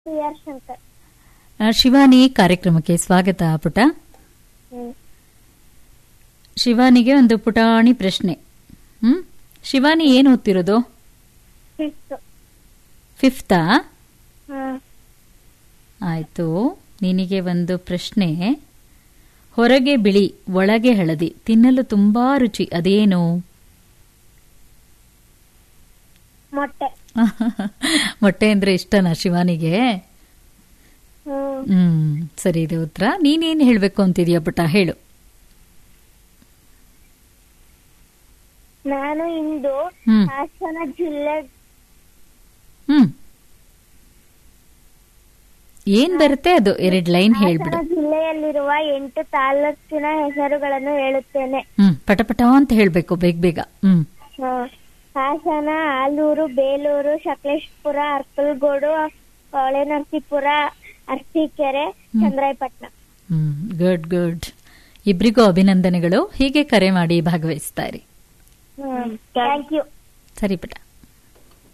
T R Shankar ಆ, ಶಿವಾನಿ ಕಾರ್ಯಕ್ರಮಕ್ಕೆ ಸ್ವಾಗತ ಪುಟ ಹ್ಮ್ ಶಿವಾನಿಗೆ ಒಂದು ಪುಟಾಣಿ ಪ್ರಶ್ನೆ ಹ್ಮ್ ಶಿವಾನಿ ಏನು ಓದ್ತಿರೋದು ಫಿಫ್ತ್ ಫಿಫ್ತಾ ಹ್ಮ್ ಆಯ್ತು ನಿನಗೆ ಒಂದು ಪ್ರಶ್ನೆ ಹೊರಗೆ ಬಿಳಿ ಒಳಗೆ ಹಳದಿ ತಿನ್ನಲು ತುಂಬಾ ರುಚಿ ಅದೇನು ಮೊಟ್ಟೆ ಮೊಟ್ಟೆ ಅಂದ್ರೆ ಇಷ್ಟನಾ ಶಿವಾನಿಗೆ ಹ್ಮ್ ಹ್ಮ್ ಸರಿ ಇದೆ ಉತ್ತರ ನೀನೇನ್ ಹೇಳ್ಬೇಕು ಅಂತಿದೀಯ ಪುಟ ಹೇಳು ನಾನು ಇಂದು ಹ್ಮ್. ಹಾಸನ ಜಿಲ್ಲೆ ಹ್ಮ್ ಏನ್ ಬರುತ್ತೆ ಅದು ಎರಡ್ ಲೈನ್ ಹೇಳ್ಬಿಡು ಹಾಸನ ಜಿಲ್ಲೆಯಲ್ಲಿರುವ ಎಂಟು ತಾಲೂಕಿನ ಹೆಸರುಗಳನ್ನು ಹೇಳುತ್ತೇನೆ ಹ್ಮ್ ಪಟಪಟ ಅಂತ ಹೇಳ್ಬೇಕು ಬೇಗ ಬೇಗ ಹ್ಮ್ ಹ್ಮ್. ಹಾಸನ ಆಲೂರು ಬೇಲೂರು ಸಕಲೇಶ್ಪುರ ಅರ್ಕಲ್ಗೋಡು ಹೊಳೆನರಸೀಪುರ ಅರಸೀಕೆರೆ ಚಂದ್ರಾಯಪಟ್ಟಣ ಹ್ಮ್ ಗುಡ್ ಗುಡ್ ಇಬ್ರಿಗೂ ಅಭಿನಂದನೆಗಳು ಹೀಗೆ ಕರೆ ಮಾಡಿ ಭಾಗವಹಿಸ್ತಾ ಇರಿ ಥ್ಯಾಂಕ್ ಯು ಸರಿ ಪುಟ